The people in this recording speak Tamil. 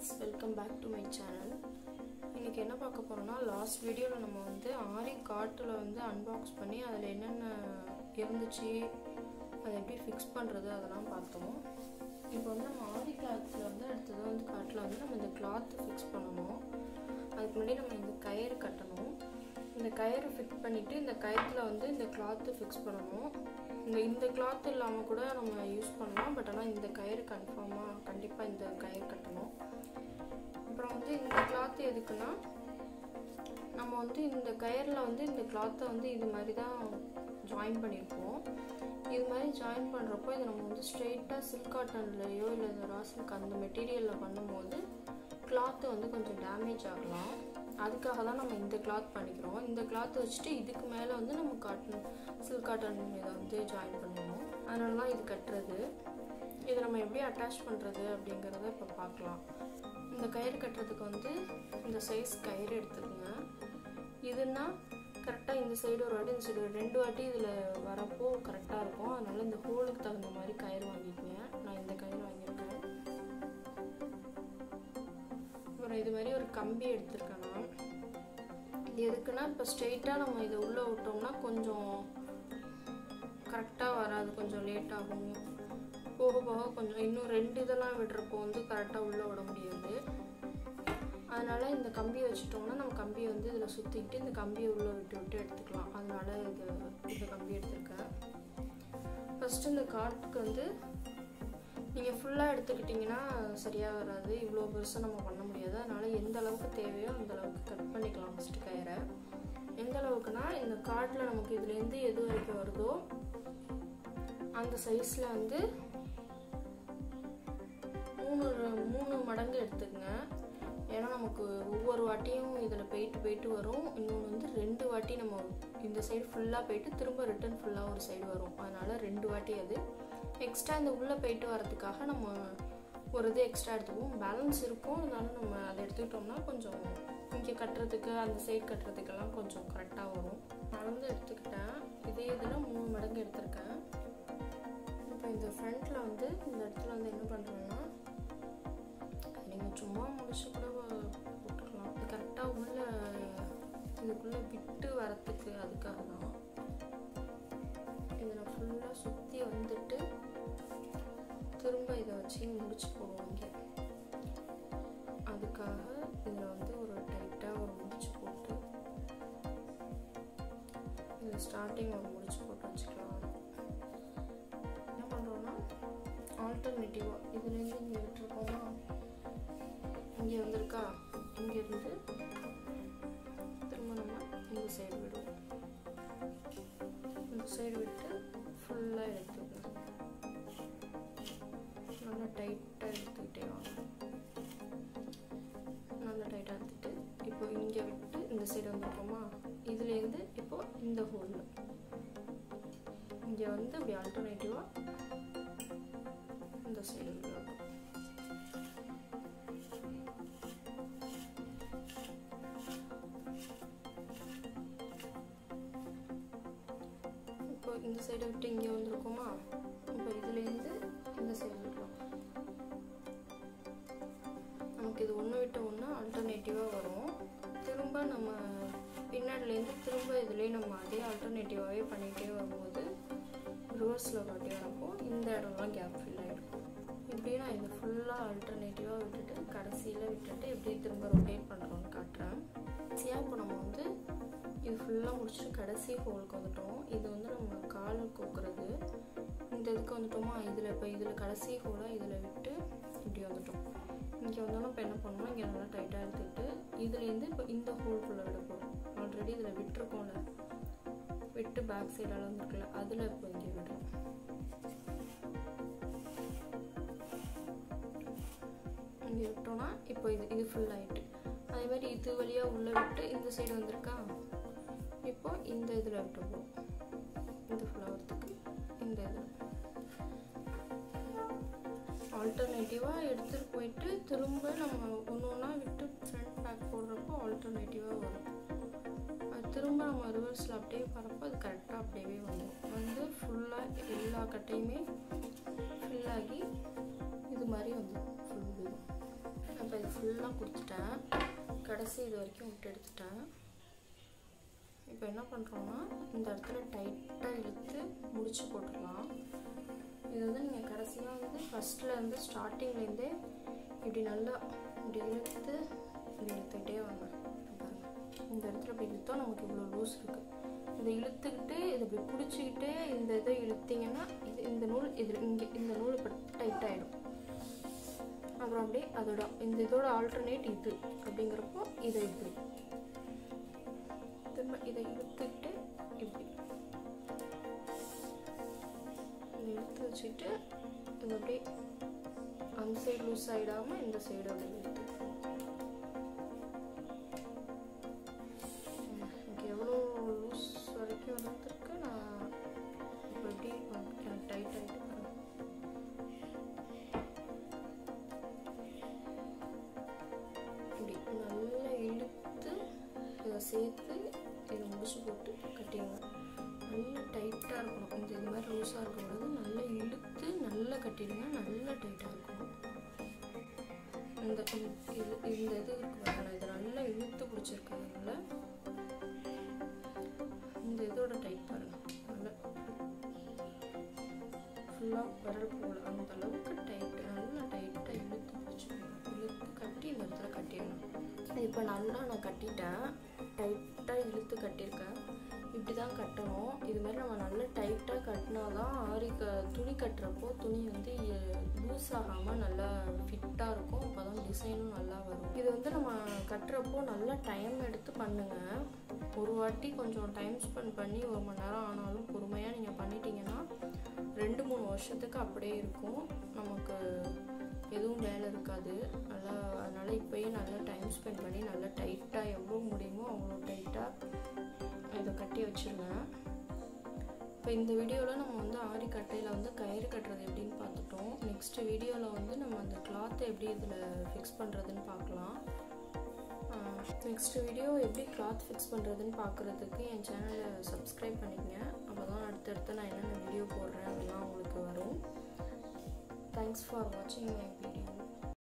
friends welcome back to my channel இன்றைக்கி என்ன பார்க்க போகிறோம்னா லாஸ்ட் வீடியோவில் நம்ம வந்து ஆரி காட்டில் வந்து அன்பாக்ஸ் பண்ணி அதில் என்னென்ன இருந்துச்சு அதை எப்படி ஃபிக்ஸ் பண்ணுறது அதெல்லாம் பார்த்தோம் இப்போ வந்து நம்ம ஆரி கிளாத்தில் வந்து அடுத்தது வந்து காட்டில் வந்து நம்ம இந்த கிளாத்து ஃபிக்ஸ் பண்ணணும் அதுக்கு முன்னாடி நம்ம இந்த கயிறு கட்டணும் இந்த கயிறு ஃபிட் பண்ணிவிட்டு இந்த கயிற்றுல வந்து இந்த கிளாத்து ஃபிக்ஸ் பண்ணணும் இந்த இந்த கிளாத் இல்லாமல் கூட நம்ம யூஸ் பண்ணலாம் பட் ஆனால் இந்த கயிறு கன்ஃபார்மாக கண்டிப்பாக இந்த கயிறு கட்டணும் அப்புறம் வந்து இந்த கிளாத் எதுக்குன்னா நம்ம வந்து இந்த கயிறில் வந்து இந்த கிளாத்தை வந்து இது மாதிரி தான் ஜாயின் பண்ணியிருப்போம் இது மாதிரி ஜாயின் பண்ணுறப்போ இதை நம்ம வந்து ஸ்ட்ரெயிட்டாக சில்க் காட்டன்லையோ இல்லை இந்த ரா சில்க் அந்த மெட்டீரியலில் பண்ணும்போது கிளாத்து வந்து கொஞ்சம் டேமேஜ் ஆகலாம் அதுக்காக தான் நம்ம இந்த கிளாத் பண்ணிக்கிறோம் இந்த கிளாத் வச்சுட்டு இதுக்கு மேலே வந்து நம்ம காட்டன் சில்க் காட்டன் இதை வந்து ஜாயின் பண்ணுவோம் அதனால தான் இது கட்டுறது இதை நம்ம எப்படி அட்டாச் பண்ணுறது அப்படிங்கிறத இப்போ பார்க்கலாம் இந்த கயிறு கட்டுறதுக்கு வந்து இந்த சைஸ் கயிறு எடுத்துக்கோங்க இதுன்னா கரெக்டாக இந்த சைடு ஒரு வாட்டி இந்த சைடு ரெண்டு வாட்டி இதில் வரப்போ கரெக்டாக இருக்கும் அதனால் இந்த ஹோலுக்கு தகுந்த மாதிரி கயிறு வாங்கிக்கோங்க நான் இந்த கயிறு வாங்கியிருக்கேன் அப்புறம் இது மாதிரி ஒரு கம்பி எடுத்திருக்கேன் நான் இது எதுக்குன்னா இப்போ ஸ்ட்ரெயிட்டாக நம்ம இதை உள்ளே விட்டோம்னா கொஞ்சம் கரெக்டாக வராது கொஞ்சம் லேட் ஆகும் போக போக கொஞ்சம் இன்னும் ரெண்டு இதெல்லாம் விடுறப்போ வந்து கரெக்டாக உள்ளே விட முடியாது அதனால் இந்த கம்பியை வச்சுட்டோம்னா நம்ம கம்பியை வந்து இதில் சுற்றிக்கிட்டு இந்த கம்பியை உள்ளே விட்டு விட்டு எடுத்துக்கலாம் அதனால் இது இந்த கம்பி எடுத்திருக்கேன் ஃபஸ்ட்டு இந்த காட்டுக்கு வந்து நீங்கள் ஃபுல்லாக எடுத்துக்கிட்டிங்கன்னா சரியாக வராது இவ்வளோ பெருசாக நம்ம பண்ண முடியாது அதனால் எந்த அளவுக்கு தேவையோ அந்த அளவுக்கு கட் பண்ணிக்கலாம் ஃபஸ்ட்டு கயிறை எந்த அளவுக்குனா இந்த கார்டில் நமக்கு இதுலேருந்து எது வரைக்கும் வருதோ அந்த சைஸில் வந்து மூணு மூணு மடங்கு எடுத்துக்கங்க ஏன்னா நமக்கு ஒவ்வொரு வாட்டியும் இதில் போயிட்டு போயிட்டு வரும் இன்னொன்று வந்து ரெண்டு வாட்டி நம்ம இந்த சைடு ஃபுல்லாக போயிட்டு திரும்ப ரிட்டன் ஃபுல்லாக ஒரு சைடு வரும் அதனால் ரெண்டு வாட்டி அது எக்ஸ்ட்ரா இந்த உள்ளே போயிட்டு வரதுக்காக நம்ம ஒரு இது எக்ஸ்ட்ரா எடுத்துக்குவோம் பேலன்ஸ் இருக்கும் அதனால நம்ம அதை எடுத்துக்கிட்டோம்னா கொஞ்சம் இங்கே கட்டுறதுக்கு அந்த சைடு கட்டுறதுக்கெல்லாம் கொஞ்சம் கரெக்டாக வரும் நான் வந்து எடுத்துக்கிட்டேன் இதே இதில் மூணு மடங்கு எடுத்திருக்கேன் இப்போ இந்த ஃப்ரண்ட்டில் வந்து இந்த இடத்துல வந்து என்ன பண்ணுறோன்னா நீங்கள் சும்மா முடிச்சு கூட போட்டுக்கலாம் இது கரெக்டாக உள்ள இதுக்குள்ளே விட்டு வரத்துக்கு அதுக்காக தான் இதில் ஃபுல்லாக சுற்றி வந்துட்டு திரும்ப இதை வச்சு முடிச்சு போடுவோம் இங்கே அதுக்காக இதில் வந்து ஒரு டைட்டாக ஒரு முடிச்சு போட்டு இது ஸ்டார்டிங் ஒரு முடிச்சு போட்டு வச்சுக்கலாம் என்ன பண்ணுறோன்னா ஆல்டர்னேட்டிவாக இதுலேருந்து இங்கே விட்டுருக்கோமா இங்கே வந்திருக்கா இங்கேருந்து திரும்ப நம்ம இந்த சைடு விடுவோம் இந்த சைடு விட்டு ஃபுல்லாக எடுத்துக்கணும் நல்லா டைட்டாக எடுத்துக்கிட்டே வாங்க நல்லா டைட்டாக எடுத்துட்டு இப்போ இங்கே விட்டு இந்த சைடு வந்திருக்கோமா இதுலேருந்து இப்போ இந்த ஹோலில் இங்கே வந்து அப்படி ஆல்டர்னேட்டிவாக இந்த சைடு விடணும் இப்போ இந்த சைடை விட்டு இங்கே வந்திருக்கோமா இப்போ இதுலேருந்து இந்த சைடு விடலாம் நமக்கு இது ஒன்று விட்டு ஒன்று ஆல்டர்னேட்டிவாக வரும் திரும்ப நம்ம பின்னாடிலேருந்து திரும்ப இதுலேயே நம்ம அதே ஆல்டர்னேட்டிவாகவே பண்ணிகிட்டே வரும்போது ரிவர்ஸில் காட்டி வரப்போ இந்த இடம்லாம் கேப் ஃபில் ஆகிடும் இப்படியே நான் இது ஃபுல்லாக ஆல்டர்னேட்டிவாக விட்டுட்டு கடைசியில் விட்டுட்டு எப்படி திரும்ப ரொட்டேட் பண்ணுறோன்னு காட்டுறேன் ஈஸியாக இப்போ நம்ம வந்து இது ஃபுல்லாக முடிச்சுட்டு கடைசி ஹோலுக்கு வந்துட்டோம் இது வந்து நம்ம கால் கோக்குறது இந்த இதுக்கு வந்துட்டோமா இதில் இப்போ இதில் கடைசி ஹோலாக இதில் விட்டு இப்படி வந்துட்டோம் இங்கே வந்தாலும் இப்போ என்ன பண்ணணும் இங்கே நல்லா டைட்டாக எடுத்துக்கிட்டு இதுலேருந்து இப்போ இந்த ஹோல்குள்ளே விட போகிறோம் ஆல்ரெடி இதில் விட்டுருக்கோம்ல விட்டு பேக் சைடால் வந்துருக்குல்ல அதில் இப்போ இங்கே விடுறோம் இங்கே விட்டோம்னா இப்போ இது இது ஃபுல் ஆகிட்டு அதே மாதிரி இது வழியாக உள்ளே விட்டு இந்த சைடு வந்திருக்கா இப்போ இந்த இதில் விட்டுருவோம் இந்த ஃப்ளவர்த்துக்கு இந்த இதில் ஆல்டர்னேட்டிவாக எடுத்துகிட்டு போயிட்டு திரும்ப நம்ம ஒன்று ஒன்றா விட்டு ஃப்ரண்ட் பேக் போடுறப்போ ஆல்டர்னேட்டிவாக வரும் அது திரும்ப நம்ம ரிவர்ஸில் அப்படியே வரப்போ அது கரெக்டாக அப்படியே வந்துடும் வந்து ஃபுல்லாக எல்லா கட்டையுமே ஃபில் ஆகி இது மாதிரி வந்துடும் ஃபுல் இப்போ இது ஃபுல்லாக கொடுத்துட்டேன் கடைசி இது வரைக்கும் விட்டு எடுத்துட்டேன் இப்போ என்ன பண்ணுறோன்னா இந்த இடத்துல டைட்டாக இழுத்து முடிச்சு போட்டுடலாம் இது வந்து நீங்கள் கடைசியாக வந்து ஃபஸ்ட்டில் இருந்து ஸ்டார்டிங்லேருந்தே இப்படி நல்லா இப்படி இழுத்து இப்படி இழுத்துக்கிட்டே வாங்க பாருங்க இந்த இடத்துல இப்படி இழுத்தா நமக்கு இவ்வளோ லூஸ் இருக்குது இதை இழுத்துக்கிட்டு இதை இப்படி பிடிச்சிக்கிட்டு இந்த இதை இழுத்தீங்கன்னா இது இந்த நூல் இது இங்கே இந்த நூல் இப்போ டைட் ஆகிடும் அப்புறம் அப்படியே அதோட இந்த இதோட ஆல்டர்னேட் இது அப்படிங்கிறப்போ இதை இப்படி திரும்ப இதை இழுத்துக்கிட்டு இப்படி இதை இழுத்து வச்சுட்டு இது அப்படியே அந்த சைடு லூஸ் ஆகிடாமல் இந்த சைடு அப்படியே இழுத்து எனக்கு எவ்வளோ லூஸ் வரைக்கும் வந்துருக்கு நான் இப்போ எப்படி எனக்கு டைட் ஆகிட்டு இப்படி நல்லா இழுத்து இதை சேர்த்து இதை முடிச்சு போட்டு கட்டிடுங்க நல்லா டைட்டாக இருக்கணும் இந்த இது மாதிரி லூஸாக இருக்கக்கூடாது நல்லா இழுத்து நல்லா கட்டிடுங்க நல்லா டைட்டாக இருக்கணும் இந்த இது இந்த இது இருக்கு பாருங்க இதை நல்லா இழுத்து பிடிச்சிருக்கிறதுனால இந்த இதோட டைட் பாருங்க நல்லா ஃபுல்லாக விரல் போல அந்த அளவுக்கு டைட் நல்லா டைட்டாக இழுத்து பிடிச்சிக்கணும் இழுத்து கட்டி இந்த இடத்துல கட்டிடணும் இப்போ நல்லா நான் கட்டிட்டேன் டைட்டாக இழுத்து கட்டியிருக்கேன் இப்படி தான் கட்டணும் இது மாதிரி நம்ம நல்லா டைட்டாக கட்டினா தான் ஆரி க துணி கட்டுறப்போ துணி வந்து லூஸ் ஆகாமல் நல்லா ஃபிட்டாக இருக்கும் அப்போ தான் டிசைனும் நல்லா வரும் இது வந்து நம்ம கட்டுறப்போ நல்லா டைம் எடுத்து பண்ணுங்க ஒரு வாட்டி கொஞ்சம் டைம் ஸ்பெண்ட் பண்ணி ஒரு மணி நேரம் ஆனாலும் பொறுமையாக நீங்கள் பண்ணிட்டீங்கன்னா ரெண்டு மூணு வருஷத்துக்கு அப்படியே இருக்கும் நமக்கு எதுவும் வேலை இருக்காது நல்லா அதனால் இப்போயே நல்லா டைம் ஸ்பெண்ட் பண்ணி நல்லா டைட்டாக எவ்வளோ முடியுமோ அவ்வளோ டைட்டாக இதை கட்டி வச்சுருங்க இப்போ இந்த வீடியோவில் நம்ம வந்து ஆரி கட்டையில் வந்து கயிறு கட்டுறது எப்படின்னு பார்த்துட்டோம் நெக்ஸ்ட் வீடியோவில் வந்து நம்ம அந்த கிளாத்தை எப்படி இதில் ஃபிக்ஸ் பண்ணுறதுன்னு பார்க்கலாம் நெக்ஸ்ட் வீடியோ எப்படி கிளாத் ஃபிக்ஸ் பண்ணுறதுன்னு பார்க்குறதுக்கு என் சேனலை சப்ஸ்கிரைப் பண்ணிக்கங்க அப்போ தான் அடுத்தடுத்து நான் என்னென்ன வீடியோ போடுறேன் அதெல்லாம் உங்களுக்கு வரும் தேங்க்ஸ் ஃபார் வாட்சிங் மை வீடியோ